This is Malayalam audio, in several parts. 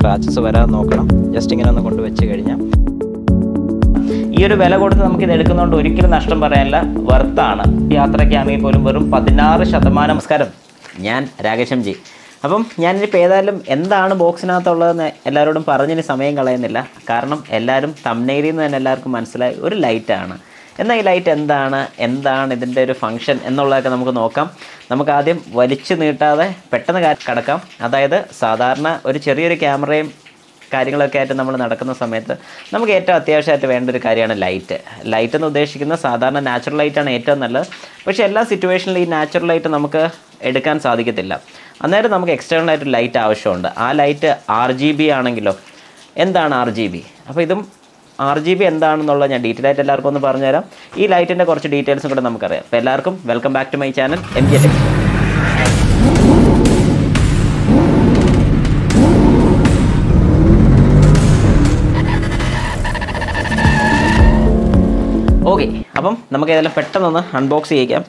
സ്ക്രാച്ചസ് വരാൻ നോക്കണം ജസ്റ്റ് ഇങ്ങനെ ഒന്ന് കൊണ്ട് വെച്ച് കഴിഞ്ഞാൽ ഈ ഒരു വില കൊടുത്ത് നമുക്ക് ഇത് എടുക്കുന്നതുകൊണ്ട് ഒരിക്കലും നഷ്ടം പറയാനില്ല വർത്താണ് യാത്രയ്ക്കാണെങ്കിൽ പോലും വെറും പതിനാറ് ശതമാനം നമസ്കാരം ഞാൻ രാകേഷം ജി അപ്പം ഞാനിപ്പോൾ ഏതായാലും എന്താണ് ബോക്സിനകത്തുള്ളതെന്ന് എല്ലാവരോടും പറഞ്ഞിന് സമയം കളയുന്നില്ല കാരണം എല്ലാവരും തമ്നേരിൽ നിന്ന് തന്നെ എല്ലാവർക്കും മനസ്സിലായി ഒരു ലൈറ്റാണ് എന്നാൽ ഈ ലൈറ്റ് എന്താണ് എന്താണ് ഇതിൻ്റെ ഒരു ഫങ്ഷൻ എന്നുള്ളതൊക്കെ നമുക്ക് നോക്കാം നമുക്ക് ആദ്യം വലിച്ചു നീട്ടാതെ പെട്ടെന്ന് കാ- കടക്കാം അതായത് സാധാരണ ഒരു ചെറിയൊരു ക്യാമറയും കാര്യങ്ങളൊക്കെ ആയിട്ട് നമ്മൾ നടക്കുന്ന സമയത്ത് നമുക്ക് ഏറ്റവും അത്യാവശ്യമായിട്ട് വേണ്ട ഒരു കാര്യമാണ് ലൈറ്റ് ലൈറ്റ് എന്ന് ഉദ്ദേശിക്കുന്ന സാധാരണ നാച്ചുറൽ ലൈറ്റാണ് ഏറ്റവും നല്ലത് പക്ഷേ എല്ലാ സിറ്റുവേഷനിലും ഈ നാച്ചുറൽ ലൈറ്റ് നമുക്ക് എടുക്കാൻ സാധിക്കത്തില്ല അന്നേരം നമുക്ക് എക്സ്റ്റേണൽ ആയിട്ട് ലൈറ്റ് ആവശ്യമുണ്ട് ആ ലൈറ്റ് ആർ ജി ബി ആണെങ്കിലോ എന്താണ് ആർ ജി ബി അപ്പോൾ ഇതും ആർ ജി ബി എന്താണെന്നുള്ളത് ഞാൻ ഡീറ്റെയിൽ ആയിട്ട് എല്ലാവർക്കും ഒന്ന് പറഞ്ഞുതരാം ഈ ലൈറ്റിൻ്റെ കുറച്ച് ഡീറ്റെയിൽസും കൂടെ നമുക്കറിയാം അപ്പോൾ എല്ലാവർക്കും welcome back to my channel M G techs okay അപ്പം നമുക്ക് ഏതായാലും പെട്ടെന്നൊന്ന് അൺബോക്സ് ചെയ്യിക്കാം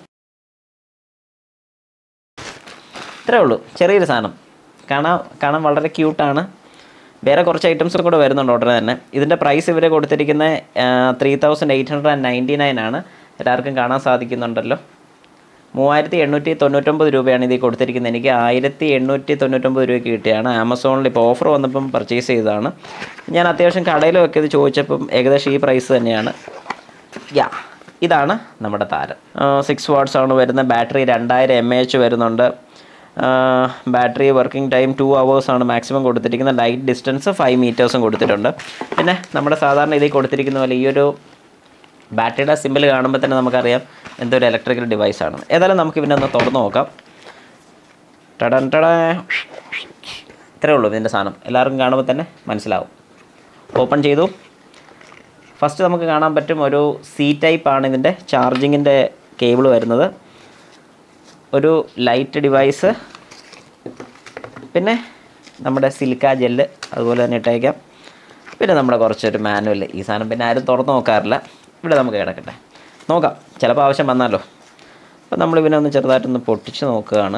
ഇത്രേ ഉള്ളൂ ചെറിയൊരു സാധനം കാണാൻ കാണാൻ വളരെ ക്യൂട്ടാണ് വേറെ കുറച്ച് ഐറ്റംസും കൂടെ വരുന്നുണ്ട് ഉടനെ തന്നെ ഇതിൻ്റെ പ്രൈസ് ഇവർ കൊടുത്തിരിക്കുന്ന three thousand eight hundred and ninety nine ആണ് എല്ലാവർക്കും കാണാൻ സാധിക്കുന്നുണ്ടല്ലോ മൂവായിരത്തി എണ്ണൂറ്റി തൊണ്ണൂറ്റൊമ്പത് രൂപയാണ് ഇതിൽ കൊടുത്തിരിക്കുന്നത് എനിക്ക് ആയിരത്തി എണ്ണൂറ്റി തൊണ്ണൂറ്റൊമ്പത് രൂപയ്ക്ക് കിട്ടിയാണ് ആമസോണിൽ ഇപ്പോൾ ഓഫർ വന്നപ്പം പർച്ചേസ് ചെയ്തതാണ് ഞാൻ അത്യാവശ്യം കടയിലൊക്കെ ഇത് ചോദിച്ചപ്പം ഏകദേശം ഈ പ്രൈസ് തന്നെയാണ് യാ ഇതാണ് നമ്മുടെ താരം സിക്സ് വാട്ട്സ് ആണ് വരുന്ന ബാറ്ററി രണ്ടായിരം എം എ എച്ച് വരുന്നുണ്ട് ബാറ്ററി വർക്കിംഗ് ടൈം ടു ആണ് മാക്സിമം കൊടുത്തിരിക്കുന്നത് ലൈറ്റ് ഡിസ്റ്റൻസ് ഫൈവ് മീറ്റേഴ്സും കൊടുത്തിട്ടുണ്ട് പിന്നെ നമ്മുടെ സാധാരണ ഇതിൽ കൊടുത്തിരിക്കുന്ന പോലെ ഈ ഒരു ബാറ്ററിയുടെ സിമ്പിൾ കാണുമ്പോൾ തന്നെ നമുക്കറിയാം എന്തൊരു ഇലക്ട്രിക്കൽ ഡിവൈസ് ആണ് ഏതായാലും നമുക്ക് പിന്നെ ഒന്ന് തുറന്ന് നോക്കാം ടടൻ ടട ഇത്രയേ ഉള്ളൂ ഇതിൻ്റെ സാധനം എല്ലാവർക്കും കാണുമ്പോൾ തന്നെ മനസ്സിലാവും ഓപ്പൺ ചെയ്തു ഫസ്റ്റ് നമുക്ക് കാണാൻ പറ്റും ഒരു സി ടൈപ്പ് ആണ് ഇതിൻ്റെ ചാർജിങ്ങിൻ്റെ കേബിൾ വരുന്നത് ഒരു ലൈറ്റ് ഡിവൈസ് പിന്നെ നമ്മുടെ സിലിക്ക ജെല്ല് അതുപോലെ തന്നെ ഇട്ടേക്കാം പിന്നെ നമ്മുടെ കുറച്ചൊരു മാനുവൽ ഈ സാധനം പിന്നെ ആരും തുറന്ന് നോക്കാറില്ല ഇവിടെ നമുക്ക് കിടക്കട്ടെ നോക്കാം ചിലപ്പോൾ ആവശ്യം വന്നാലോ അപ്പോൾ നമ്മൾ പിന്നെ ഒന്ന് ചെറുതായിട്ടൊന്ന് പൊട്ടിച്ച് നോക്കുകയാണ്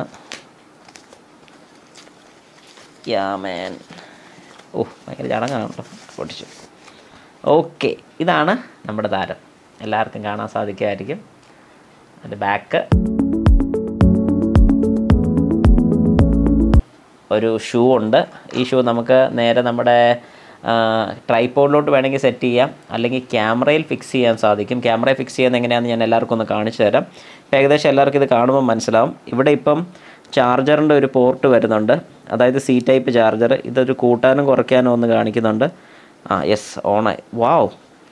യാ മാൻ ഓ ഭയങ്കര ചടങ്ങാണല്ലോ പൊട്ടിച്ചു ഓക്കെ ഇതാണ് നമ്മുടെ താരം എല്ലാവർക്കും കാണാൻ സാധിക്കുമായിരിക്കും അതിൻ്റെ ബാക്ക് ഒരു ഷൂ ഉണ്ട് ഈ ഷൂ നമുക്ക് നേരെ നമ്മുടെ ട്രൈപ്പോഡിലോട്ട് വേണമെങ്കിൽ സെറ്റ് ചെയ്യാം അല്ലെങ്കിൽ ക്യാമറയിൽ ഫിക്സ് ചെയ്യാൻ സാധിക്കും ക്യാമറയിൽ ഫിക്സ് ചെയ്യുന്നത് എങ്ങനെയാണെന്ന് ഞാൻ എല്ലാവർക്കും ഒന്ന് കാണിച്ചു തരാം ഇപ്പം ഏകദേശം എല്ലാവർക്കും ഇത് കാണുമ്പോൾ മനസ്സിലാവും ഇവിടെ ഇപ്പം ചാർജറിൻ്റെ ഒരു പോർട്ട് വരുന്നുണ്ട് അതായത് സി ടൈപ്പ് ചാർജർ ഇതൊരു കൂട്ടാനും കുറയ്ക്കാനും ഒന്ന് കാണിക്കുന്നുണ്ട് ആ യെസ് ഓണായി വാവ്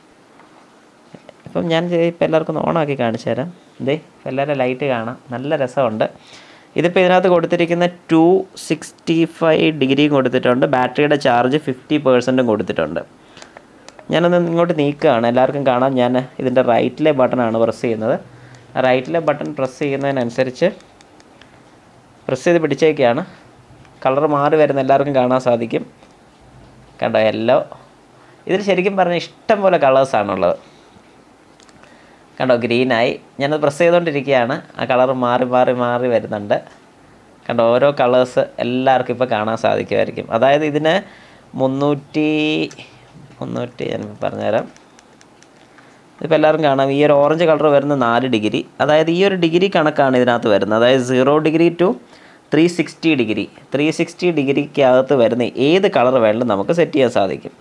ഇപ്പം ഞാൻ ഇപ്പം എല്ലാവർക്കും ഒന്ന് ഓണാക്കി കാണിച്ചു തരാം ഇതേ ഇപ്പം എല്ലാവരും ലൈറ്റ് കാണാം നല്ല രസമുണ്ട് ഇതിപ്പോൾ ഇതിനകത്ത് കൊടുത്തിരിക്കുന്ന ടു സിക്സ്റ്റി ഫൈവ് ഡിഗ്രിയും കൊടുത്തിട്ടുണ്ട് ബാറ്ററിയുടെ ചാർജ് ഫിഫ്റ്റി പേഴ്സൻറ്റും കൊടുത്തിട്ടുണ്ട് ഞാനൊന്ന് ഇങ്ങോട്ട് നീക്കുകയാണ് എല്ലാവർക്കും കാണാം ഞാൻ ഇതിൻ്റെ റൈറ്റിലെ ബട്ടണാണ് പ്രസ് ചെയ്യുന്നത് റൈറ്റിലെ ബട്ടൺ പ്രസ് ചെയ്യുന്നതിനനുസരിച്ച് പ്രസ് ചെയ്ത് പിടിച്ചേക്കാണ് കളർ മാറി വരുന്ന എല്ലാവർക്കും കാണാൻ സാധിക്കും കണ്ടോ യെല്ലോ ഇതിൽ ശരിക്കും പറഞ്ഞാൽ ഇഷ്ടം പോലെ കളേഴ്സാണുള്ളത് കണ്ടോ ഗ്രീനായി ഞാനത് പ്രസ് ചെയ്തുകൊണ്ടിരിക്കുകയാണ് ആ കളർ മാറി മാറി മാറി വരുന്നുണ്ട് കണ്ടോ ഓരോ കളേഴ്സ് എല്ലാവർക്കും ഇപ്പോൾ കാണാൻ സാധിക്കുമായിരിക്കും അതായത് ഇതിന് മുന്നൂറ്റി മുന്നൂറ്റി ഞാൻ പറഞ്ഞുതരാം ഇതിപ്പോൾ എല്ലാവരും കാണാം ഈ ഒരു ഓറഞ്ച് കളർ വരുന്ന നാല് ഡിഗ്രി അതായത് ഈ ഒരു ഡിഗ്രി കണക്കാണ് ഇതിനകത്ത് വരുന്നത് അതായത് zero degree to three sixty degree three sixty ഡിഗ്രിക്കകത്ത് വരുന്ന ഏത് കളർ വേണമെങ്കിലും നമുക്ക് സെറ്റ് ചെയ്യാൻ സാധിക്കും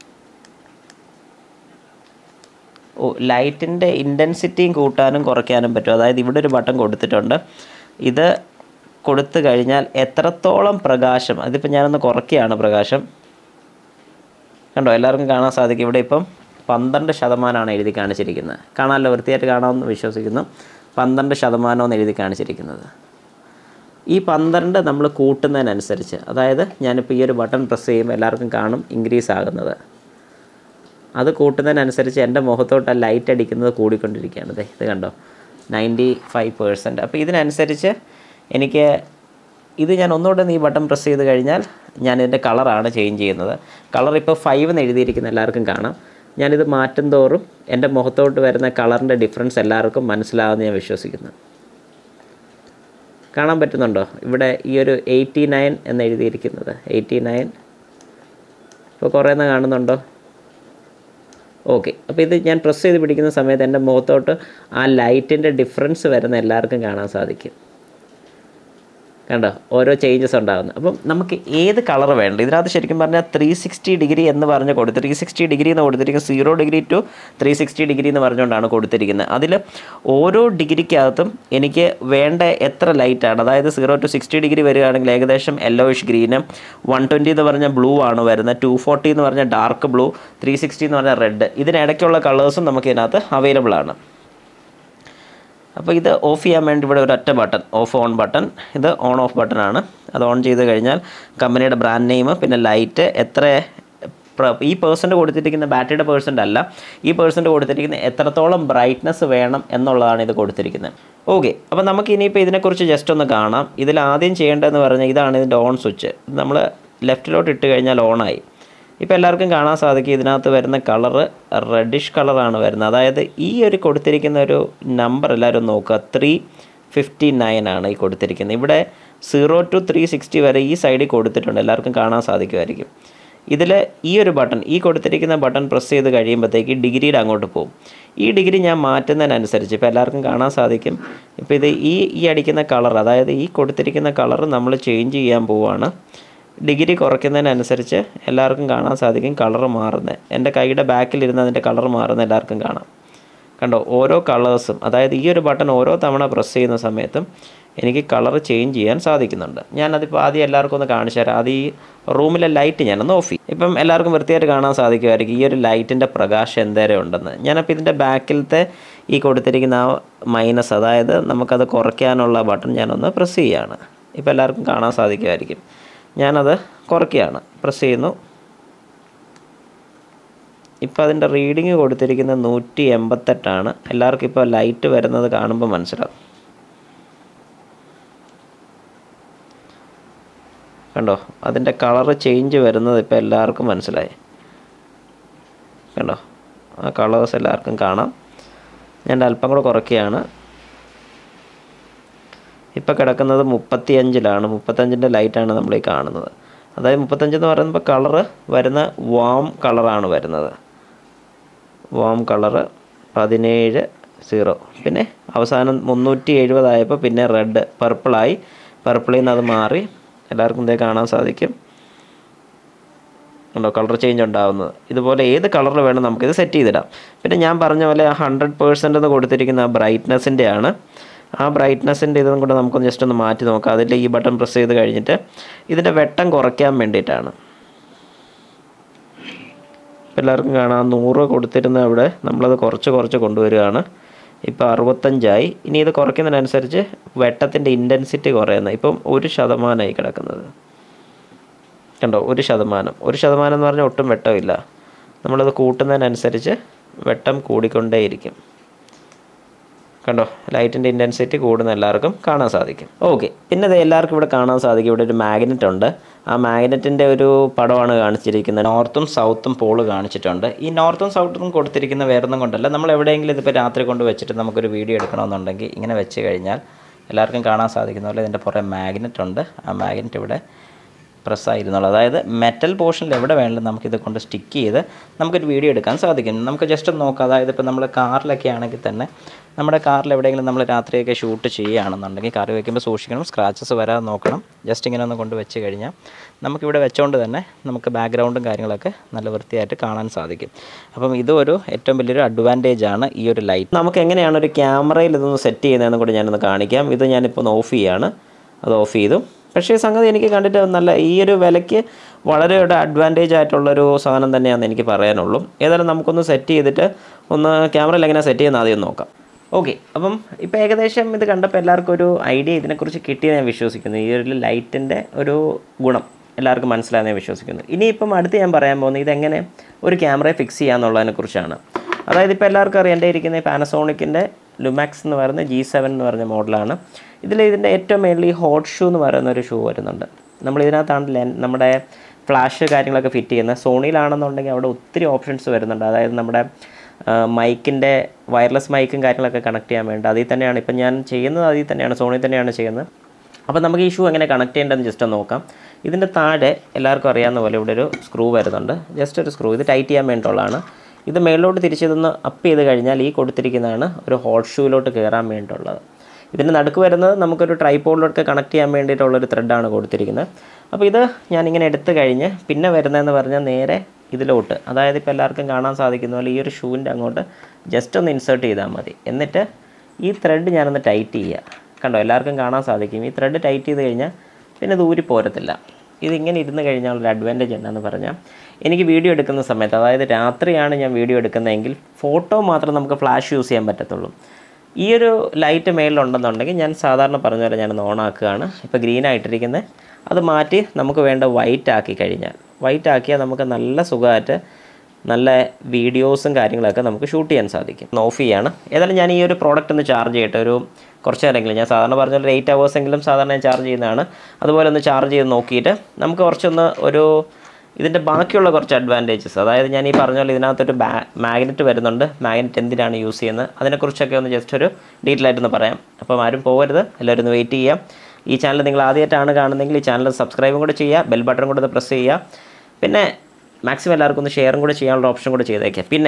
ഓ ലൈറ്റിൻ്റെ ഇൻറ്റൻസിറ്റിയും കൂട്ടാനും കുറയ്ക്കാനും പറ്റും അതായത് ഇവിടെ ഒരു ബട്ടൺ കൊടുത്തിട്ടുണ്ട് ഇത് കൊടുത്തു കഴിഞ്ഞാൽ എത്രത്തോളം പ്രകാശം അതിപ്പോൾ ഞാനൊന്ന് കുറയ്ക്കുകയാണ് പ്രകാശം കണ്ടോ എല്ലാവർക്കും കാണാൻ സാധിക്കും ഇവിടെ ഇപ്പം പന്ത്രണ്ട് ശതമാനമാണ് എഴുതി കാണിച്ചിരിക്കുന്നത് കാണാമല്ലോ വൃത്തിയായിട്ട് കാണാമെന്ന് വിശ്വസിക്കുന്നു പന്ത്രണ്ട് ശതമാനമെന്ന് എഴുതി കാണിച്ചിരിക്കുന്നത് ഈ പന്ത്രണ്ട് നമ്മൾ കൂട്ടുന്നതിനനുസരിച്ച് അതായത് ഞാനിപ്പോൾ ഈ ഒരു ബട്ടൺ പ്രസ് ചെയ്യുമ്പോൾ എല്ലാവർക്കും കാണും ഇൻക്രീസ് ആകുന്നത് അത് കൂട്ടുന്നതിനനുസരിച്ച് എൻ്റെ മുഖത്തോട്ട് ആ ലൈറ്റ് അടിക്കുന്നത് കൂടിക്കൊണ്ടിരിക്കുകയാണ് ദേ ഇത് കണ്ടോ നയൻറ്റി ഫൈവ് പേഴ്സൻറ്റ് അപ്പോൾ ഇതിനനുസരിച്ച് എനിക്ക് ഇത് ഞാൻ ഒന്നുകൂടെ ഈ ബട്ടൺ പ്രസ് ചെയ്ത് കഴിഞ്ഞാൽ ഞാൻ ഇതിൻ്റെ കളറാണ് ചേഞ്ച് ചെയ്യുന്നത് കളർ ഇപ്പോൾ ഫൈവ് എന്ന് എഴുതിയിരിക്കുന്ന എല്ലാവർക്കും കാണാം ഞാനിത് മാറ്റും തോറും എൻ്റെ മുഖത്തോട്ട് വരുന്ന കളറിൻ്റെ ഡിഫറൻസ് എല്ലാവർക്കും മനസ്സിലാകുമെന്ന് ഞാൻ വിശ്വസിക്കുന്നു കാണാൻ പറ്റുന്നുണ്ടോ ഇവിടെ ഈ ഒരു എയ്റ്റി നയൻ എന്ന് എഴുതിയിരിക്കുന്നത് എയ്റ്റി നയൻ ഇപ്പോൾ കുറേ എണ്ണം കാണുന്നുണ്ടോ ഓക്കെ അപ്പോൾ ഇത് ഞാൻ പ്രസ് ചെയ്ത് പിടിക്കുന്ന സമയത്ത് എൻ്റെ മുഖത്തോട്ട് ആ ലൈറ്റിൻ്റെ ഡിഫറൻസ് വരുന്ന എല്ലാവർക്കും കാണാൻ സാധിക്കും കണ്ടോ ഓരോ ചേഞ്ചസ് ഉണ്ടാകുന്നത് അപ്പം നമുക്ക് ഏത് കളർ വേണ്ട ഇതിനകത്ത് ശരിക്കും പറഞ്ഞാൽ ത്രീ സിക്സ്റ്റി ഡിഗ്രി എന്ന് പറഞ്ഞ് കൊടുത്ത് ത്രീ സിക്സ്റ്റി ഡിഗ്രി എന്ന് കൊടുത്തിരിക്കുന്നത് zero degree to three sixty degree എന്ന് പറഞ്ഞുകൊണ്ടാണ് കൊടുത്തിരിക്കുന്നത് അതിൽ ഓരോ ഡിഗ്രിക്കകത്തും എനിക്ക് വേണ്ട എത്ര ലൈറ്റാണ് അതായത് സീറോ ടു സിക്സ്റ്റി ഡിഗ്രി വരികയാണെങ്കിൽ ഏകദേശം യെല്ലോയിഷ് ഗ്രീന് വൺ ട്വൻറ്റി എന്ന് പറഞ്ഞാൽ ബ്ലൂ ആണ് വരുന്നത് ടു ഫോർട്ടി എന്ന് പറഞ്ഞാൽ ഡാർക്ക് ബ്ലൂ ത്രീ സിക്സ്റ്റി എന്ന് പറഞ്ഞാൽ റെഡ് ഇതിനിടയ്ക്കുള്ള കളേഴ്സും നമുക്ക് ഇതിനകത്ത് അവൈലബിൾ ആണ് അപ്പോൾ ഇത് ഓഫ് ചെയ്യാൻ വേണ്ടി ഇവിടെ ഒരു ഒറ്റ ബട്ടൺ ഓഫ് ഓൺ ബട്ടൺ ഇത് ഓൺ ഓഫ് ബട്ടൺ ആണ് അത് ഓൺ ചെയ്ത് കഴിഞ്ഞാൽ കമ്പനിയുടെ ബ്രാൻഡ് നെയിം പിന്നെ ലൈറ്റ് എത്ര പ്ര- ഈ പേഴ്സൻ്റ് കൊടുത്തിരിക്കുന്ന ബാറ്ററിയുടെ പേഴ്സൻ്റ് അല്ല ഈ പേഴ്സൻ്റ് കൊടുത്തിരിക്കുന്ന എത്രത്തോളം ബ്രൈറ്റ്നസ് വേണം എന്നുള്ളതാണ് ഇത് കൊടുത്തിരിക്കുന്നത് ഓക്കെ അപ്പോൾ നമുക്ക് ഇനിയിപ്പോൾ ഇതിനെക്കുറിച്ച് ജസ്റ്റ് ഒന്ന് കാണാം ഇതിൽ ആദ്യം ചെയ്യേണ്ടതെന്ന് പറഞ്ഞാൽ ഇതാണ് ഇതിൻ്റെ ഓൺ സ്വിച്ച് നമ്മൾ ലെഫ്റ്റിലോട്ട് ഇട്ട് കഴിഞ്ഞാൽ ഓണായി ഇപ്പോൾ എല്ലാവർക്കും കാണാൻ സാധിക്കും ഇതിനകത്ത് വരുന്ന കളറ് റെഡിഷ് കളറാണ് വരുന്നത് അതായത് ഈ ഒരു കൊടുത്തിരിക്കുന്ന ഒരു നമ്പർ എല്ലാവരും ഒന്ന് നോക്കുക ത്രീ ഫിഫ്റ്റി നയൻ ആണ് ഈ കൊടുത്തിരിക്കുന്നത് ഇവിടെ സീറോ ടു ത്രീ സിക്സ്റ്റി വരെ ഈ സൈഡിൽ കൊടുത്തിട്ടുണ്ട് എല്ലാവർക്കും കാണാൻ സാധിക്കുമായിരിക്കും ഇതിൽ ഈ ഒരു ബട്ടൺ ഈ കൊടുത്തിരിക്കുന്ന ബട്ടൺ പ്രസ് ചെയ്ത് കഴിയുമ്പോഴത്തേക്ക് ഡിഗ്രിയുടെ അങ്ങോട്ട് പോകും ഈ ഡിഗ്രി ഞാൻ മാറ്റുന്നതിനനുസരിച്ച് ഇപ്പോൾ എല്ലാവർക്കും കാണാൻ സാധിക്കും ഇപ്പോൾ ഇത് ഈ ഈ അടിക്കുന്ന കളർ അതായത് ഈ കൊടുത്തിരിക്കുന്ന കളർ നമ്മൾ ചേഞ്ച് ചെയ്യാൻ പോവുകയാണ് ഡിഗ്രി കുറയ്ക്കുന്നതിനനുസരിച്ച് എല്ലാവർക്കും കാണാൻ സാധിക്കും കളർ മാറുന്നത് എൻ്റെ കൈയുടെ ബാക്കിലിരുന്ന് അതിൻ്റെ കളർ മാറുന്ന എല്ലാവർക്കും കാണാം കണ്ടോ ഓരോ കളേഴ്സും അതായത് ഈ ഒരു ബട്ടൺ ഓരോ തവണ പ്രസ് ചെയ്യുന്ന സമയത്തും എനിക്ക് കളർ ചേഞ്ച് ചെയ്യാൻ സാധിക്കുന്നുണ്ട് ഞാനതിപ്പോൾ ആദ്യം എല്ലാവർക്കും ഒന്ന് കാണിച്ചു തരാം ആദ്യം ഈ റൂമിലെ ലൈറ്റ് ഞാനൊന്ന് ഓഫ് ചെയ്യും ഇപ്പം എല്ലാവർക്കും വൃത്തിയായിട്ട് കാണാൻ സാധിക്കുമായിരിക്കും ഈ ഒരു ലൈറ്റിൻ്റെ പ്രകാശം എന്തേരം ഉണ്ടെന്ന് ഞാനപ്പോൾ ഇതിൻ്റെ ബാക്കിലത്തെ ഈ കൊടുത്തിരിക്കുന്ന ആ മൈനസ് അതായത് നമുക്കത് കുറയ്ക്കാനുള്ള ബട്ടൺ ഞാനൊന്ന് പ്രസ് ചെയ്യുകയാണ് ഇപ്പോൾ എല്ലാവർക്കും കാണാൻ സാധിക്കുമായിരിക്കും ഞാനത് കുറയ്ക്കുകയാണ് പ്രസ് ചെയ്യുന്നു ഇപ്പോൾ അതിൻ്റെ റീഡിങ് കൊടുത്തിരിക്കുന്നത് നൂറ്റി എൺപത്തെട്ടാണ് എല്ലാവർക്കും ഇപ്പോൾ ലൈറ്റ് വരുന്നത് കാണുമ്പോൾ മനസ്സിലാവും കണ്ടോ അതിൻ്റെ കളറ് ചേഞ്ച് വരുന്നത് ഇപ്പോൾ എല്ലാവർക്കും മനസ്സിലായി കണ്ടോ ആ കളേഴ്സ് എല്ലാവർക്കും കാണാം ഞാൻ അല്പം കൂടെ കുറയ്ക്കുകയാണ് ഇപ്പോൾ കിടക്കുന്നത് മുപ്പത്തിയഞ്ചിലാണ് മുപ്പത്തഞ്ചിൻ്റെ ലൈറ്റാണ് നമ്മൾ ഈ കാണുന്നത് അതായത് മുപ്പത്തഞ്ചെന്ന് പറയുമ്പോൾ കളറ് വരുന്ന വാം കളറാണ് വരുന്നത് വാം കളറ് പതിനേഴ് സീറോ പിന്നെ അവസാനം മുന്നൂറ്റി എഴുപതായപ്പോൾ പിന്നെ റെഡ് പർപ്പിളായി പർപ്പിളിൽ നിന്ന് അത് മാറി എല്ലാവർക്കും ഇതേ കാണാൻ സാധിക്കും ഉണ്ടോ കളർ ചേഞ്ച് ഉണ്ടാവുന്നത് ഇതുപോലെ ഏത് കളറിൽ വേണം നമുക്കിത് സെറ്റ് ചെയ്തിടാം പിന്നെ ഞാൻ പറഞ്ഞ പോലെ ഹൺഡ്രഡ് പേഴ്സൻ്റ് എന്ന് കൊടുത്തിരിക്കുന്ന ആ ബ്രൈറ്റ്നസിൻ്റെ ആണ് ആ ബ്രൈറ്റ്നസിൻ്റെ ഇതും കൂടെ നമുക്കൊന്ന് ജസ്റ്റ് ഒന്ന് മാറ്റി നോക്കാം അതിൽ ഈ ബട്ടൺ പ്രസ് ചെയ്ത് കഴിഞ്ഞിട്ട് ഇതിൻ്റെ വെട്ടം കുറയ്ക്കാൻ വേണ്ടിയിട്ടാണ് ഇപ്പം എല്ലാവർക്കും കാണാം നൂറ് കൊടുത്തിരുന്ന അവിടെ നമ്മളത് കുറച്ച് കുറച്ച് കൊണ്ടുവരികയാണ് ഇപ്പോൾ അറുപത്തഞ്ചായി ഇനി ഇത് കുറയ്ക്കുന്നതിനനുസരിച്ച് വെട്ടത്തിൻ്റെ ഇൻറ്റൻസിറ്റി കുറയുന്നത് ഇപ്പം ഒരു ശതമാനമായി കിടക്കുന്നത് കണ്ടോ ഒരു ശതമാനം ഒരു ശതമാനം എന്ന് പറഞ്ഞാൽ ഒട്ടും വെട്ടമില്ല നമ്മളത് കൂട്ടുന്നതിനനുസരിച്ച് വെട്ടം കൂടിക്കൊണ്ടേയിരിക്കും കണ്ടോ ലൈറ്റിൻ്റെ ഇൻറ്റൻസിറ്റി കൂടുന്ന എല്ലാവർക്കും കാണാൻ സാധിക്കും ഓക്കെ പിന്നെ ഇത് എല്ലാവർക്കും ഇവിടെ കാണാൻ സാധിക്കും ഇവിടെ ഒരു മാഗ്നറ്റ് ഉണ്ട് ആ മാഗ്നറ്റിൻ്റെ ഒരു പടമാണ് കാണിച്ചിരിക്കുന്നത് നോർത്തും സൗത്തും പോള് കാണിച്ചിട്ടുണ്ട് ഈ നോർത്തും സൗത്തും കൊടുത്തിരിക്കുന്ന വേറൊന്നും കൊണ്ടല്ല നമ്മൾ എവിടെയെങ്കിലും ഇതിപ്പോൾ രാത്രി കൊണ്ട് വെച്ചിട്ട് നമുക്കൊരു വീഡിയോ എടുക്കണമെന്നുണ്ടെങ്കിൽ ഇങ്ങനെ വെച്ച് കഴിഞ്ഞാൽ എല്ലാവർക്കും കാണാൻ സാധിക്കുന്ന പോലെ ഇതിൻ്റെ പുറകെ മാഗ്നറ്റ് ഉണ്ട് ആ മാഗ്നറ്റ് ഇവിടെ പ്രസ്സായിരുന്നുള്ളൂ അതായത് മെറ്റൽ പോർഷനിൽ എവിടെ വേണമെങ്കിലും നമുക്കിത് കൊണ്ട് സ്റ്റിക്ക് ചെയ്ത് നമുക്കൊരു വീഡിയോ എടുക്കാൻ സാധിക്കും നമുക്ക് ജസ്റ്റ് ഒന്ന് നോക്കാം അതായത് ഇപ്പോൾ നമ്മൾ കാറിലൊക്കെ ആണെങ്കിൽ തന്നെ നമ്മുടെ കാറിൽ എവിടെയെങ്കിലും നമ്മൾ രാത്രിയൊക്കെ ഷൂട്ട് ചെയ്യുകയാണെന്നുണ്ടെങ്കിൽ കാർ വയ്ക്കുമ്പോൾ സൂക്ഷിക്കണം സ്ക്രാച്ചസ് വരാതെ നോക്കണം ജസ്റ്റ് ഇങ്ങനെ ഒന്ന് കൊണ്ട് വെച്ച് കഴിഞ്ഞാൽ നമുക്കിവിടെ വെച്ചുകൊണ്ട് തന്നെ നമുക്ക് ബാക്ക്ഗ്രൗണ്ടും കാര്യങ്ങളൊക്കെ നല്ല വൃത്തിയായിട്ട് കാണാൻ സാധിക്കും അപ്പം ഇതൊരു ഏറ്റവും വലിയൊരു അഡ്വാൻറ്റേജ് ആണ് ഈ ഒരു ലൈറ്റ് നമുക്ക് എങ്ങനെയാണ് ഒരു ക്യാമറയിൽ ഇതൊന്ന് സെറ്റ് ചെയ്യുന്നതെന്ന് കൂടി ഞാനൊന്ന് കാണിക്കാം ഇത് ഞാനിപ്പോൾ ഒന്ന് ഓഫ് ചെയ്യാണ് അത് ഓഫ് ചെയ്തു പക്ഷേ ഈ സംഗതി എനിക്ക് കണ്ടിട്ട് നല്ല ഈ ഒരു വിലയ്ക്ക് വളരെ ഒരു അഡ്വാൻറ്റേജ് ആയിട്ടുള്ളൊരു സാധനം തന്നെയാണെന്ന് എനിക്ക് പറയാനുള്ളൂ ഏതായാലും നമുക്കൊന്ന് സെറ്റ് ചെയ്തിട്ട് ഒന്ന് ക്യാമറയിൽ എങ്ങനെ സെറ്റ് ചെയ്യുന്ന ആദ്യം നോക്കാം ഓക്കെ അപ്പം ഇപ്പോൾ ഏകദേശം ഇത് കണ്ടപ്പോൾ എല്ലാവർക്കും ഒരു ഐഡിയ ഇതിനെക്കുറിച്ച് കിട്ടിയെന്ന് ഞാൻ വിശ്വസിക്കുന്നു ഈ ഒരു ലൈറ്റിൻ്റെ ഒരു ഗുണം എല്ലാവർക്കും മനസ്സിലായെന്ന് ഞാൻ വിശ്വസിക്കുന്നു ഇനിയിപ്പം അടുത്ത് ഞാൻ പറയാൻ പോകുന്നത് ഇതെങ്ങനെ ഒരു ക്യാമറയെ ഫിക്സ് ചെയ്യാന്നുള്ളതിനെക്കുറിച്ചാണ് അതായത് ഇപ്പോൾ എല്ലാവർക്കും അറിയാം എൻ്റെ ഇരിക്കുന്ന ഈ പാനസോണിക്കിൻ്റെ ലുമാക്സ് എന്ന് പറയുന്ന ജി സെവൻ എന്ന് പറഞ്ഞ മോഡലാണ് ഇതിൽ ഇതിൻ്റെ ഏറ്റവും മേളിൽ ഈ ഹോട്ട് ഷൂ എന്ന് പറയുന്ന ഒരു ഷൂ വരുന്നുണ്ട് നമ്മൾ ഇതിനകത്താണ് ലെൻ നമ്മുടെ ഫ്ലാഷ് കാര്യങ്ങളൊക്കെ ഫിറ്റ് ചെയ്യുന്നത് സോണിയിലാണെന്നുണ്ടെങ്കിൽ അവിടെ ഒത്തിരി ഓപ്ഷൻസ് വരുന്നുണ്ട് അതായത് നമ്മുടെ മൈക്കിൻ്റെ വയർലെസ് മൈക്കും കാര്യങ്ങളൊക്കെ കണക്ട് ചെയ്യാൻ വേണ്ടി അതിൽ തന്നെയാണ് ഇപ്പം ഞാൻ ചെയ്യുന്നത് അതിൽ തന്നെയാണ് സോണിയിൽ തന്നെയാണ് ചെയ്യുന്നത് അപ്പോൾ നമുക്ക് ഈ ഷൂ എങ്ങനെ കണക്ട് ചെയ്യേണ്ടതെന്ന് ജസ്റ്റ് ഒന്ന് നോക്കാം ഇതിൻ്റെ താഴെ എല്ലാവർക്കും അറിയാവുന്ന പോലെ ഇവിടെ ഒരു സ്ക്രൂ വരുന്നുണ്ട് ജസ്റ്റ് ഒരു സ്ക്രൂ ഇത് ടൈറ്റ് ചെയ്യാൻ വേണ്ടിയിട്ടുള്ളതാണ് ഇത് മേളിലോട്ട് തിരിച്ചതൊന്ന് അപ്പ് ചെയ്ത് കഴിഞ്ഞാൽ ഈ കൊടുത്തിരിക്കുന്നതാണ് ഒരു ഹോട്ട് ഷൂയിലോട്ട് കയറാൻ വേണ്ടിയിട്ടുള്ളത് ഇതിൻ്റെ നടുക്ക് വരുന്നത് നമുക്കൊരു ട്രൈപ്പോഡിലൊക്കെ കണക്ട് ചെയ്യാൻ വേണ്ടിയിട്ടുള്ളൊരു ത്രെഡാണ് കൊടുത്തിരിക്കുന്നത് അപ്പോൾ ഇത് ഞാനിങ്ങനെ എടുത്തു കഴിഞ്ഞ് പിന്നെ വരുന്നതെന്ന് പറഞ്ഞാൽ നേരെ ഇതിലോട്ട് അതായത് ഇപ്പോൾ എല്ലാവർക്കും കാണാൻ സാധിക്കുന്ന പോലെ ഈ ഒരു ഷൂവിൻ്റെ അങ്ങോട്ട് ജസ്റ്റ് ഒന്ന് ഇൻസേർട്ട് ചെയ്താൽ മതി എന്നിട്ട് ഈ ത്രെഡ് ഞാനൊന്ന് ടൈറ്റ് ചെയ്യുക കണ്ടോ എല്ലാവർക്കും കാണാൻ സാധിക്കും ഈ ത്രെഡ് ടൈറ്റ് ചെയ്ത് കഴിഞ്ഞാൽ പിന്നെ ദൂരി പോരത്തില്ല ഇതിങ്ങനെ ഇരുന്ന് കഴിഞ്ഞാൽ ഒരു അഡ്വാൻറ്റേജ് എന്താണെന്ന് പറഞ്ഞാൽ എനിക്ക് വീഡിയോ എടുക്കുന്ന സമയത്ത് അതായത് രാത്രിയാണ് ഞാൻ വീഡിയോ എടുക്കുന്നതെങ്കിൽ ഫോട്ടോ മാത്രം നമുക്ക് ഫ്ലാഷ് യൂസ് ചെയ്യാൻ പറ്റത്തുള്ളൂ ഈ ഒരു ലൈറ്റ് മേളിലുണ്ടെന്നുണ്ടെങ്കിൽ ഞാൻ സാധാരണ പറഞ്ഞ പോലെ ഞാനൊന്ന് ഓൺ ആക്കുകയാണ് ഇപ്പോൾ ഗ്രീൻ ആയിട്ടിരിക്കുന്നത് അത് മാറ്റി നമുക്ക് വേണ്ട വൈറ്റ് ആക്കി കഴിഞ്ഞാൽ വൈറ്റ് ആക്കിയാൽ നമുക്ക് നല്ല സുഖമായിട്ട് നല്ല വീഡിയോസും കാര്യങ്ങളൊക്കെ നമുക്ക് ഷൂട്ട് ചെയ്യാൻ സാധിക്കും ഒന്ന് ഓഫ് ചെയ്യാണ് ഏതായാലും ഞാൻ ഈ ഒരു പ്രോഡക്റ്റ് ഒന്ന് ചാർജ് ചെയ്യട്ടെ ഒരു കുറച്ച് നേരമെങ്കിലും ഞാൻ സാധാരണ പറഞ്ഞ പോലെ എയ്റ്റ് അവേഴ്സ് എങ്കിലും സാധാരണ ഞാൻ ചാർജ് ചെയ്യുന്നതാണ് അതുപോലെ ഒന്ന് ചാർജ് ചെയ്ത് നോക്കിയിട്ട് നമുക്ക് കുറച്ചൊന്ന് ഒരു ഇതിൻ്റെ ബാക്കിയുള്ള കുറച്ച് അഡ്വാൻറ്റേജസ് അതായത് ഞാൻ ഈ പറഞ്ഞ പോലെ ഇതിനകത്തൊരു ബാ മാഗ്നറ്റ് വരുന്നുണ്ട് മാഗ്നറ്റ് എന്തിനാണ് യൂസ് ചെയ്യുന്നത് അതിനെക്കുറിച്ചൊക്കെ ഒന്ന് ജസ്റ്റ് ഒരു ഡീറ്റെയിൽ ആയിട്ടൊന്ന് പറയാം അപ്പം ആരും പോകരുത് എല്ലാവരും ഒന്ന് വെയിറ്റ് ചെയ്യാം ഈ ചാനൽ നിങ്ങൾ ആദ്യമായിട്ടാണ് കാണുന്നതെങ്കിൽ ഈ ചാനൽ സബ്സ്ക്രൈബും കൂടെ ചെയ്യുക ബെൽ ബട്ടൺ കൂടെ ഒന്ന് പ്രസ് ചെയ്യുക പിന്നെ മാക്സിമം എല്ലാവർക്കും ഒന്ന് ഷെയറും കൂടെ ചെയ്യാനുള്ള ഓപ്ഷൻ കൂടെ ചെയ്തേക്കാം പിന്നെ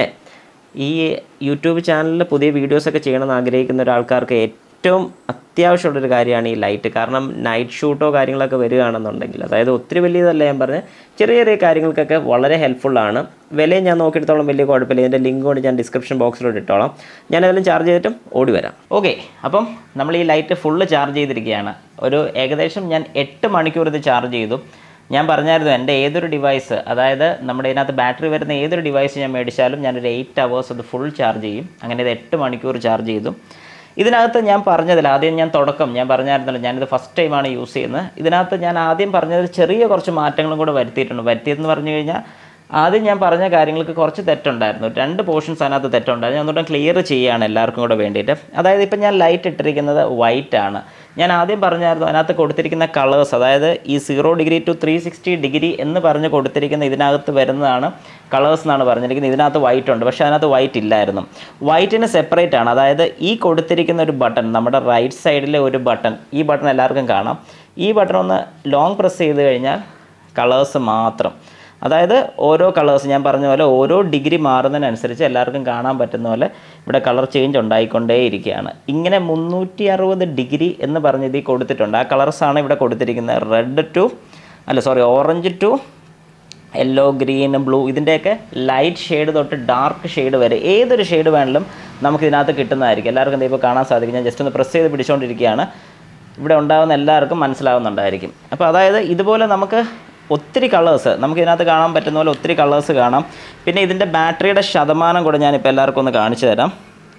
ഈ യൂട്യൂബ് ചാനലിൽ പുതിയ വീഡിയോസൊക്കെ ചെയ്യണമെന്ന് ആഗ്രഹിക്കുന്ന ഒരാൾക്കാർക്ക് ഏറ്റവും അത്യാവശ്യമുള്ളൊരു കാര്യമാണ് ഈ ലൈറ്റ് കാരണം നൈറ്റ് ഷൂട്ടോ കാര്യങ്ങളൊക്കെ വരികയാണെന്നുണ്ടെങ്കിൽ അതായത് ഒത്തിരി വലിയതല്ല ഞാൻ പറഞ്ഞ ചെറിയ ചെറിയ കാര്യങ്ങൾക്കൊക്കെ വളരെ ഹെൽപ്ഫുള്ളാണ് വിലയും ഞാൻ നോക്കിയെടുത്തോളം വലിയ കുഴപ്പമില്ല ഇതിൻ്റെ ലിങ്ക് കൊണ്ട് ഞാൻ ഡിസ്ക്രിപ്ഷൻ ബോക്സിലോട്ട് ഇട്ടോളാം ഞാൻ ഏതായാലും ചാർജ് ചെയ്തിട്ടും ഓടി വരാം ഓക്കെ അപ്പം നമ്മൾ ഈ ലൈറ്റ് ഫുള്ള് ചാർജ് ചെയ്തിരിക്കുകയാണ് ഒരു ഏകദേശം ഞാൻ എട്ട് മണിക്കൂർ ഇത് ചാർജ് ചെയ്തു ഞാൻ പറഞ്ഞായിരുന്നു എൻ്റെ ഏതൊരു ഡിവൈസ് അതായത് നമ്മുടെ ഇതിനകത്ത് ബാറ്ററി വരുന്ന ഏതൊരു ഡിവൈസ് ഞാൻ മേടിച്ചാലും ഞാനൊരു എയ്റ്റ് അവേഴ്സ് അത് ഫുൾ ചാർജ് ചെയ്യും അങ്ങനെ ഇത് എട്ട് മണിക്കൂർ ചാർജ് ചെയ്തു ഇതിനകത്ത് ഞാൻ പറഞ്ഞതിൽ ആദ്യം ഞാൻ തുടക്കം ഞാൻ പറഞ്ഞായിരുന്നല്ലോ ഞാനിത് ഫസ്റ്റ് ടൈമാണ് യൂസ് ചെയ്യുന്നത് ഇതിനകത്ത് ഞാൻ ആദ്യം പറഞ്ഞത് ചെറിയ കുറച്ച് മാറ്റങ്ങളും കൂടെ വരുത്തിയിട്ടുണ്ട് വരുത്തിയതെന്ന് പറഞ്ഞു കഴിഞ്ഞാൽ ആദ്യം ഞാൻ പറഞ്ഞ കാര്യങ്ങൾക്ക് കുറച്ച് തെറ്റുണ്ടായിരുന്നു രണ്ട് പോർഷൻസ് അതിനകത്ത് തെറ്റുണ്ടായിരുന്നു ഞാൻ ഒന്നുകൂടെ ക്ലിയർ ചെയ്യുകയാണ് എല്ലാവർക്കും കൂടെ വേണ്ടിയിട്ട് അതായത് ഇപ്പം ഞാൻ ലൈറ്റ് ഇട്ടിരിക്കുന്നത് വൈറ്റ് ആണ് ഞാൻ ആദ്യം പറഞ്ഞായിരുന്നു അതിനകത്ത് കൊടുത്തിരിക്കുന്ന കളേഴ്സ് അതായത് ഈ zero degree to three sixty degree എന്ന് പറഞ്ഞ് കൊടുത്തിരിക്കുന്ന ഇതിനകത്ത് വരുന്നതാണ് കളേഴ്സ് എന്നാണ് പറഞ്ഞിരിക്കുന്നത് ഇതിനകത്ത് വൈറ്റ് ഉണ്ട് പക്ഷേ അതിനകത്ത് വൈറ്റ് ഇല്ലായിരുന്നു വൈറ്റിന് സെപ്പറേറ്റ് ആണ് അതായത് ഈ കൊടുത്തിരിക്കുന്ന ഒരു ബട്ടൺ നമ്മുടെ റൈറ്റ് സൈഡിലെ ഒരു ബട്ടൺ ഈ ബട്ടൺ എല്ലാവർക്കും കാണാം ഈ ബട്ടൺ ഒന്ന് ലോങ് പ്രസ് ചെയ്ത് കഴിഞ്ഞാൽ കളേഴ്സ് മാത്രം അതായത് ഓരോ കളേഴ്സ് ഞാൻ പറഞ്ഞ പോലെ ഓരോ ഡിഗ്രി മാറുന്നതിനനുസരിച്ച് എല്ലാവർക്കും കാണാൻ പറ്റുന്ന പോലെ ഇവിടെ കളർ ചേഞ്ച് ഉണ്ടായിക്കൊണ്ടേയിരിക്കുകയാണ് ഇങ്ങനെ മുന്നൂറ്റി അറുപത് ഡിഗ്രി എന്ന് പറഞ്ഞ് ഇതിൽ കൊടുത്തിട്ടുണ്ട് ആ കളേഴ്സാണ് ഇവിടെ കൊടുത്തിരിക്കുന്നത് റെഡ് ടു അല്ല sorry orange to yellow green blue ഇതിൻ്റെയൊക്കെ ലൈറ്റ് ഷെയ്ഡ് തൊട്ട് ഡാർക്ക് ഷെയ്ഡ് വരെ ഏതൊരു ഷെയ്ഡ് വേണമെങ്കിലും നമുക്ക് ഇതിനകത്ത് കിട്ടുന്നതായിരിക്കും എല്ലാവർക്കും ഇപ്പോൾ കാണാൻ സാധിക്കും ഞാൻ ജസ്റ്റ് ഒന്ന് പ്രസ് ചെയ്ത് പിടിച്ചുകൊണ്ടിരിക്കുകയാണ് ഇവിടെ ഉണ്ടാകുന്ന എല്ലാവർക്കും മനസ്സിലാവുന്നുണ്ടായിരിക്കും അപ്പോൾ അതായത് ഇതുപോലെ നമുക്ക് ഒത്തിരി കളേഴ്സ് നമുക്ക് ഇതിനകത്ത് കാണാൻ പറ്റുന്ന പോലെ ഒത്തിരി കളേഴ്സ് കാണാം പിന്നെ ഇതിൻ്റെ ബാറ്ററിയുടെ ശതമാനം കൂടെ ഞാനിപ്പോൾ എല്ലാവർക്കും ഒന്ന് കാണിച്ചു തരാം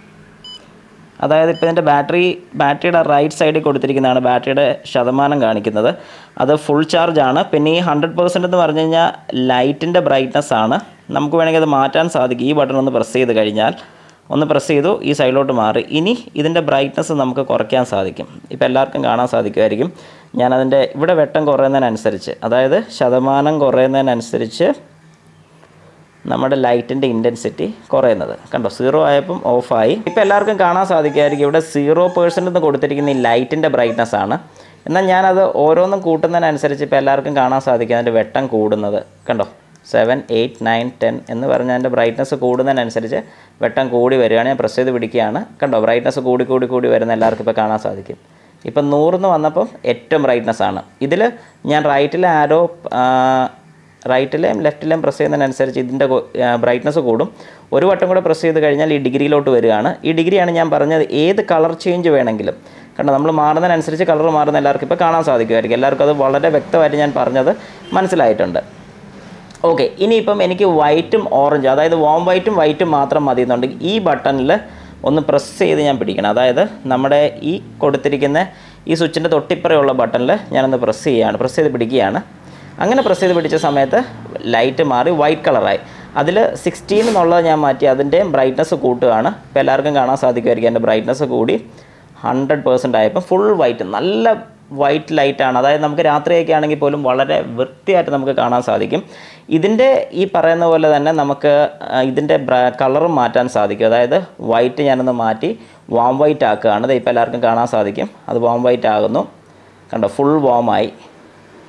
അതായത് ഇപ്പോൾ ഇതിൻ്റെ ബാറ്ററി ബാറ്ററിയുടെ റൈറ്റ് സൈഡിൽ കൊടുത്തിരിക്കുന്നതാണ് ബാറ്ററിയുടെ ശതമാനം കാണിക്കുന്നത് അത് ഫുൾ ചാർജ് ആണ് പിന്നെ ഈ ഹൺഡ്രഡ് പെർസെൻറ്റ് എന്ന് പറഞ്ഞു കഴിഞ്ഞാൽ ലൈറ്റിൻ്റെ ബ്രൈറ്റ്നസ് ആണ് നമുക്ക് വേണമെങ്കിൽ അത് മാറ്റാൻ സാധിക്കും ഈ ബട്ടൺ ഒന്ന് പ്രസ് ചെയ്ത് കഴിഞ്ഞാൽ ഒന്ന് പ്രസ് ചെയ്തു ഈ സൈഡിലോട്ട് മാറി ഇനി ഇതിൻ്റെ ബ്രൈറ്റ്നസ് നമുക്ക് കുറയ്ക്കാൻ സാധിക്കും ഇപ്പോൾ എല്ലാവർക്കും കാണാൻ സാധിക്കുമായിരിക്കും ഞാനതിൻ്റെ ഇവിടെ വെട്ടം കുറയുന്നതിനനുസരിച്ച് അതായത് ശതമാനം കുറയുന്നതിനനുസരിച്ച് നമ്മുടെ ലൈറ്റിൻ്റെ ഇൻറ്റൻസിറ്റി കുറയുന്നത് കണ്ടോ സീറോ ആയപ്പം ഓഫായി ഇപ്പോൾ എല്ലാവർക്കും കാണാൻ സാധിക്കുമായിരിക്കും ഇവിടെ സീറോ പേഴ്സൻ്റ് എന്ന് കൊടുത്തിരിക്കുന്ന ഈ ലൈറ്റിൻ്റെ ബ്രൈറ്റ്നസ് ആണ് എന്നാൽ ഞാനത് ഓരോന്നും കൂട്ടുന്നതിനനുസരിച്ച് ഇപ്പോൾ എല്ലാവർക്കും കാണാൻ സാധിക്കും അതിൻ്റെ വെട്ടം കൂടുന്നത് കണ്ടോ സെവൻ എയ്റ്റ് നയൻ ടെൻ എന്ന് പറഞ്ഞാൽ അതിൻ്റെ ബ്രൈറ്റ്നസ് കൂടുന്നതിനനുസരിച്ച് വെട്ടം കൂടി വരികയാണ് ഞാൻ പ്രസ് ചെയ്ത് പിടിക്കുകയാണ് കണ്ടോ ബ്രൈറ്റ്നസ് കൂടി കൂടി കൂടി വരുന്ന എല്ലാവർക്കും ഇപ്പോൾ കാണാൻ സാധിക്കും ഇപ്പം നൂറിന്ന് വന്നപ്പം ഏറ്റവും ബ്രൈറ്റ്നസ് ആണ് ഇതിൽ ഞാൻ റൈറ്റിലെ ആരോ റൈറ്റിലെയും ലെഫ്റ്റിലെയും പ്രസ് ചെയ്യുന്നതിനനുസരിച്ച് ഇതിൻ്റെ ബ്രൈറ്റ്നസ് കൂടും ഒരു വട്ടം കൂടെ പ്രസ് ചെയ്ത് കഴിഞ്ഞാൽ ഈ ഡിഗ്രിയിലോട്ട് വരികയാണ് ഈ ഡിഗ്രിയാണ് ഞാൻ പറഞ്ഞത് ഏത് കളർ ചേഞ്ച് വേണമെങ്കിലും കണ്ടോ നമ്മൾ മാറുന്നതിനനുസരിച്ച് കളർ മാറുന്ന എല്ലാവർക്കും ഇപ്പോൾ കാണാൻ സാധിക്കുമായിരിക്കും എല്ലാവർക്കും അത് വളരെ വ്യക്തമായിട്ട് ഞാൻ പറഞ്ഞത് മനസ്സിലായിട്ടുണ്ട് ഓക്കെ ഇനിയിപ്പം എനിക്ക് വൈറ്റും ഓറഞ്ചും അതായത് വോം വൈറ്റും വൈറ്റും മാത്രം മതി എന്നുണ്ടെങ്കിൽ ഈ ബട്ടണിൽ ഒന്ന് പ്രസ് ചെയ്ത് ഞാൻ പിടിക്കണം അതായത് നമ്മുടെ ഈ കൊടുത്തിരിക്കുന്ന ഈ സ്വിച്ചിൻ്റെ തൊട്ടിപ്പുറയുള്ള ബട്ടണിൽ ഞാനൊന്ന് പ്രസ് ചെയ്യുകയാണ് പ്രസ് ചെയ്ത് പിടിക്കുകയാണ് അങ്ങനെ പ്രസ് ചെയ്ത് പിടിച്ച സമയത്ത് ലൈറ്റ് മാറി വൈറ്റ് കളറായി അതിൽ സിക്സ്റ്റീൻ എന്നുള്ളത് ഞാൻ മാറ്റി അതിൻ്റെ ബ്രൈറ്റ്നസ് കൂട്ടുകയാണ് ഇപ്പോൾ എല്ലാവർക്കും കാണാൻ സാധിക്കുമായിരിക്കും എൻ്റെ ബ്രൈറ്റ്നസ് കൂടി ഹൺഡ്രഡ് പേഴ്സൻ്റ് ആയപ്പോൾ ഫുൾ വൈറ്റ് നല്ല വൈറ്റ് ലൈറ്റാണ് അതായത് നമുക്ക് രാത്രിയൊക്കെ ആണെങ്കിൽ പോലും വളരെ വൃത്തിയായിട്ട് നമുക്ക് കാണാൻ സാധിക്കും ഇതിൻ്റെ ഈ പറയുന്ന പോലെ തന്നെ നമുക്ക് ആ, ഇതിൻ്റെ കളറും മാറ്റാൻ സാധിക്കും അതായത് വൈറ്റ് ഞാനൊന്ന് മാറ്റി വാം വൈറ്റ് ആക്കുകയാണ് ഇത് ഇപ്പോൾ എല്ലാവർക്കും കാണാൻ സാധിക്കും അത് വാം വൈറ്റ് ആകുന്നു കണ്ടോ ഫുൾ വാമായി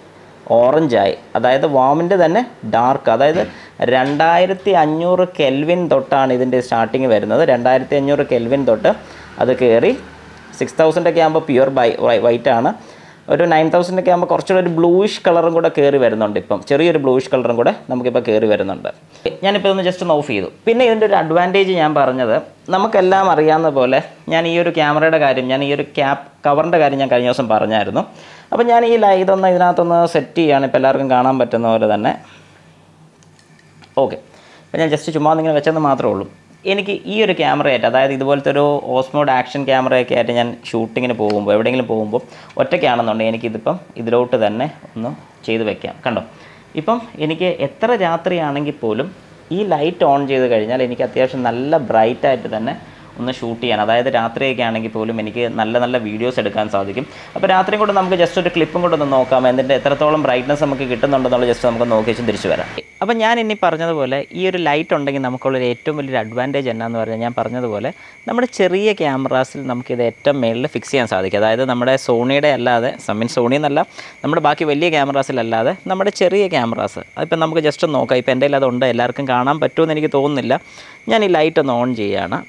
ഓറഞ്ചായി അതായത് വാമിൻ്റെ തന്നെ ഡാർക്ക് അതായത് രണ്ടായിരത്തി അഞ്ഞൂറ് കെൽവിൻ തൊട്ടാണ് ഇതിൻ്റെ സ്റ്റാർട്ടിങ് വരുന്നത് രണ്ടായിരത്തി അഞ്ഞൂറ് കെൽവിൻ തൊട്ട് അത് കയറി സിക്സ് തൗസൻഡൊക്കെ ആകുമ്പോൾ പ്യുവർ ബൈ വൈറ്റ് ആണ് ഒരു നയൻ തൗസൻഡ് ഒക്കെ ആകുമ്പോൾ കുറച്ചുകൂടെ ഒരു ബ്ലൂയിഷ് കളറും കൂടെ കയറി വരുന്നുണ്ട് ഇപ്പം ചെറിയൊരു ബ്ലൂയിഷ് കളറും കൂടെ നമുക്കിപ്പോൾ കയറി വരുന്നുണ്ട് ഞാനിപ്പോൾ ഒന്ന് ജസ്റ്റ് ഒന്ന് ഓഫ് ചെയ്തു പിന്നെ ഇതിൻ്റെ ഒരു അഡ്വാൻറ്റേജ് ഞാൻ പറഞ്ഞത് നമുക്കെല്ലാം അറിയാവുന്ന പോലെ ഞാൻ ഈ ഒരു ക്യാമറയുടെ കാര്യം ഞാൻ ഈ ഒരു ക്യാപ്പ് കവറിൻ്റെ കാര്യം ഞാൻ കഴിഞ്ഞ ദിവസം പറഞ്ഞായിരുന്നു അപ്പോൾ ഞാൻ ഈ ലൈ ഇതൊന്ന് ഇതിനകത്തൊന്ന് സെറ്റ് ചെയ്യുകയാണ് ഇപ്പോൾ എല്ലാവർക്കും കാണാൻ പറ്റുന്ന പോലെ തന്നെ ഓക്കെ അപ്പോൾ ഞാൻ ജസ്റ്റ് ചുമ്മാ ഇങ്ങനെ വെച്ചെന്ന് മാത്രമേ ഉള്ളൂ എനിക്ക് ഈ ഒരു ക്യാമറയായിട്ട് അതായത് ഇതുപോലത്തെ ഒരു ഓസ്മോഡ് ആക്ഷൻ ക്യാമറയൊക്കെ ആയിട്ട് ഞാൻ ഷൂട്ടിങ്ങിന് പോകുമ്പോൾ എവിടെയെങ്കിലും പോകുമ്പോൾ ഒറ്റയ്ക്കാണെന്നുണ്ടെങ്കിൽ എനിക്കിതിപ്പം ഇതിലോട്ട് തന്നെ ഒന്ന് ചെയ്ത് വെക്കാം കണ്ടോ ഇപ്പം എനിക്ക് എത്ര രാത്രിയാണെങ്കിൽ പോലും ഈ ലൈറ്റ് ഓൺ ചെയ്ത് കഴിഞ്ഞാൽ എനിക്ക് അത്യാവശ്യം നല്ല ബ്രൈറ്റായിട്ട് തന്നെ ഒന്ന് ഷൂട്ട് ചെയ്യാൻ അതായത് രാത്രിയൊക്കെ ആണെങ്കിൽ പോലും എനിക്ക് നല്ല നല്ല വീഡിയോസ് എടുക്കാൻ സാധിക്കും അപ്പോൾ രാത്രിയും കൂടെ നമുക്ക് ജസ്റ്റ് ഒരു ക്ലിപ്പും കൂടെ ഒന്ന് നോക്കാം എന്നിട്ട് എത്രത്തോളം ബ്രൈറ്റ്നസ് നമുക്ക് കിട്ടുന്നുണ്ടെന്നുള്ള ജസ്റ്റ് നമുക്ക് നോക്കി വെച്ചും തിരിച്ചു വരാം അപ്പോൾ ഞാൻ ഇനി പറഞ്ഞതുപോലെ ഈ ഒരു ലൈറ്റ് ഉണ്ടെങ്കിൽ നമുക്കുള്ളൊരു ഏറ്റവും വലിയൊരു അഡ്വാൻറ്റേജ് എന്നാന്ന് പറഞ്ഞാൽ ഞാൻ പറഞ്ഞതുപോലെ നമ്മുടെ ചെറിയ ക്യാമറാസിൽ നമുക്കിത് ഏറ്റവും മേളിൽ ഫിക്സ് ചെയ്യാൻ സാധിക്കും അതായത് നമ്മുടെ സോണിയുടെ അല്ലാതെ മീൻ സോണി എന്നല്ല നമ്മുടെ ബാക്കി വലിയ ക്യാമറാസിലല്ലാതെ നമ്മുടെ ചെറിയ ക്യാമറാസ് അതിപ്പോൾ നമുക്ക് ജസ്റ്റ് ഒന്ന് നോക്കാം ഇപ്പോൾ എൻ്റെ കയ്യിൽ അതുണ്ട് എല്ലാവർക്കും കാണാൻ പറ്റുമെന്ന് എനിക്ക് തോന്നുന്നില്ല ഞാൻ ഈ ലൈറ്റ് ഒന്ന് ഓൺ ചെയ്യുകയാണ്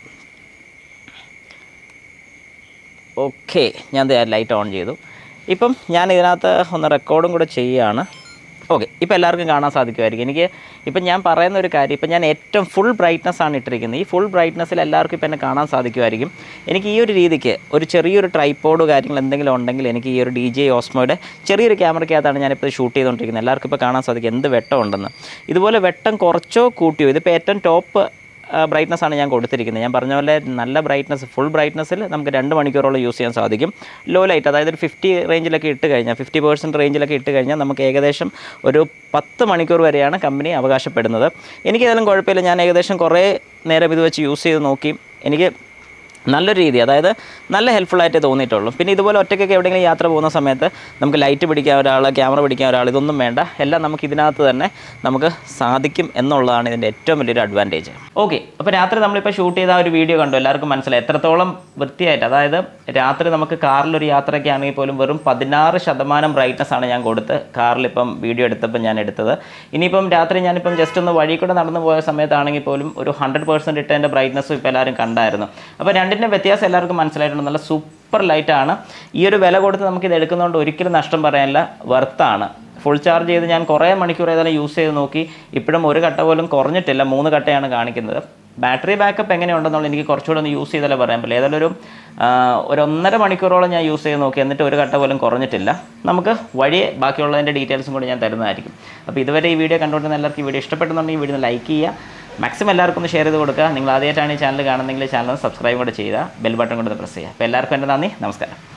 ഓക്കെ ഞാൻ ദേ ലൈറ്റ് ഓൺ ചെയ്തു ഇപ്പം ഞാൻ ഇതിനകത്ത് ഒന്ന് റെക്കോർഡും കൂടെ ചെയ്യുകയാണ് ഓക്കെ ഇപ്പോൾ എല്ലാവർക്കും കാണാൻ സാധിക്കുമായിരിക്കും എനിക്ക് ഇപ്പം ഞാൻ പറയുന്ന ഒരു കാര്യം ഇപ്പം ഞാൻ ഏറ്റവും ഫുൾ ബ്രൈറ്റ്നസ് ആണ് ഇട്ടിരിക്കുന്നത് ഈ ഫുൾ ബ്രൈറ്റ്നസ്സിൽ എല്ലാവർക്കും ഇപ്പം എന്നെ കാണാൻ സാധിക്കുമായിരിക്കും എനിക്ക് ഈ ഒരു രീതിക്ക് ഒരു ചെറിയൊരു ട്രൈപ്പോഡ് കാര്യങ്ങൾ എന്തെങ്കിലും ഉണ്ടെങ്കിൽ എനിക്ക് ഈ ഒരു ഡി ജെ ഓസ്മോയുടെ ചെറിയൊരു ക്യാമറയ്ക്കകത്താണ് ഞാനിപ്പോൾ ഷൂട്ട് ചെയ്തുകൊണ്ടിരിക്കുന്നത് എല്ലാവർക്കും ഇപ്പോൾ കാണാൻ സാധിക്കും എന്ത് വെട്ടം ഉണ്ടെന്ന് ഇതുപോലെ വെട്ടം കുറച്ചോ കൂട്ടിയോ ഇതിപ്പോൾ ഏറ്റവും ടോപ്പ് ബ്രൈറ്റ്നസ് ആണ് ഞാൻ കൊടുത്തിരിക്കുന്നത് ഞാൻ പറഞ്ഞ പോലെ നല്ല ബ്രൈറ്റ്നസ് ഫുൾ ബ്രൈറ്റ്നസ്സിൽ നമുക്ക് രണ്ട് മണിക്കൂറോളം യൂസ് ചെയ്യാൻ സാധിക്കും ലോ ലൈറ്റ് അതായത് ഒരു ഫിഫ്റ്റി റേഞ്ചിലൊക്കെ ഇട്ട് കഴിഞ്ഞാൽ ഫിഫ്റ്റി പെർസെൻറ്റ് റേഞ്ചിലൊക്കെ ഇട്ട് കഴിഞ്ഞാൽ നമുക്ക് ഏകദേശം ഒരു പത്ത് മണിക്കൂർ വരെയാണ് കമ്പനി അവകാശപ്പെടുന്നത് എനിക്കേതായാലും കുഴപ്പമില്ല ഞാൻ ഏകദേശം കുറേ നേരം ഇത് വെച്ച് യൂസ് ചെയ്ത് നോക്കി എനിക്ക് നല്ലൊരു രീതി അതായത് നല്ല ഹെൽപ്ഫുള്ളായിട്ടേ തോന്നിയിട്ടുള്ളൂ പിന്നെ ഇതുപോലെ ഒറ്റയ്ക്കൊക്കെ എവിടെയെങ്കിലും യാത്ര പോകുന്ന സമയത്ത് നമുക്ക് ലൈറ്റ് പിടിക്കാൻ ഒരാൾ ക്യാമറ പിടിക്കാൻ ഒരാൾ ഇതൊന്നും വേണ്ട എല്ലാം നമുക്ക് ഇതിനകത്ത് തന്നെ നമുക്ക് സാധിക്കും എന്നുള്ളതാണ് ഇതിൻ്റെ ഏറ്റവും വലിയൊരു അഡ്വാൻറ്റേജ് ഓക്കെ അപ്പോൾ രാത്രി നമ്മളിപ്പോൾ ഷൂട്ട് ചെയ്ത ആ ഒരു വീഡിയോ കണ്ടു എല്ലാവർക്കും മനസ്സിലായി എത്രത്തോളം വൃത്തിയായിട്ട് അതായത് രാത്രി നമുക്ക് കാറിലൊരു യാത്രയ്ക്ക് ആണെങ്കിൽ പോലും വെറും പതിനാറ് ശതമാനം ബ്രൈറ്റ്നസ് ആണ് ഞാൻ കൊടുത്ത് കാറിലിപ്പം വീഡിയോ എടുത്തപ്പോൾ ഞാൻ എടുത്തത് ഇനിയിപ്പം രാത്രി ഞാനിപ്പം ജസ്റ്റ് ഒന്ന് വഴി കൂടെ നടന്നു പോയ സമയത്താണെങ്കിൽ പോലും ഒരു ഹൺഡ്രഡ് പെർസെൻറ്റ് ഇട്ടതിൻ്റെ ബ്രൈറ്റ്നസ്സും ഇപ്പോൾ എല്ലാവരും കണ്ടായിരുന്നു അപ്പോൾ രണ്ടിൻ്റെ വ്യത്യാസം എല്ലാവർക്കും മനസ്സിലായിട്ടുണ്ട് നല്ല സൂപ്പർ ലൈറ്റാണ് ഈ ഒരു വില കൊടുത്ത് നമുക്കിത് എടുക്കുന്നതുകൊണ്ട് ഒരിക്കലും നഷ്ടം പറയാനില്ല വർത്താണ് ഫുൾ ചാർജ് ചെയ്ത് ഞാൻ കുറേ മണിക്കൂർ ഏതായാലും യൂസ് ചെയ്ത് നോക്കി ഇപ്പോഴും ഒരു കട്ട പോലും കുറഞ്ഞിട്ടില്ല മൂന്ന് കട്ടയാണ് കാണിക്കുന്നത് ബാറ്ററി ബാക്കപ്പ് എങ്ങനെയുണ്ടെന്നുള്ള എനിക്ക് കുറച്ചുകൂടെ ഒന്ന് യൂസ് ചെയ്താലേ പറയാൻ പറ്റില്ല ഏതായാലും ഒരു ആ, ഒരു ഒന്നര മണിക്കൂറോളം ഞാൻ യൂസ് ചെയ്ത് നോക്കി എന്നിട്ട് ഒരു കട്ട പോലും കുറഞ്ഞിട്ടില്ല നമുക്ക് വഴിയെ ബാക്കിയുള്ളതിൻ്റെ ഡീറ്റെയിൽസും കൂടി ഞാൻ തരുന്നതായിരിക്കും അപ്പോൾ ഇതുവരെ ഈ വീഡിയോ കണ്ടുകൊണ്ടിരുന്ന എല്ലാവർക്കും ഈ വീഡിയോ ഇഷ്ടപ്പെടുന്നുണ്ടെങ്കിൽ ഈ വീഡിയോ ലൈക്ക് ചെയ്യുക മാക്സിമം എല്ലാവർക്കും ഒന്ന് ഷെയർ ചെയ്ത് കൊടുക്കുക നിങ്ങൾ ആദ്യമായിട്ടാണ് ഈ ചാനൽ കാണുന്നതെങ്കിൽ ചാനൽ സബ്സ്ക്രൈബ് കൂടെ ചെയ്യുക ബെൽ ബട്ടൺ കൂടെ പ്രസ് ചെയ്യുക അപ്പോൾ എല്ലാവർക്കും എൻ്റെ നന്ദി നമസ്കാരം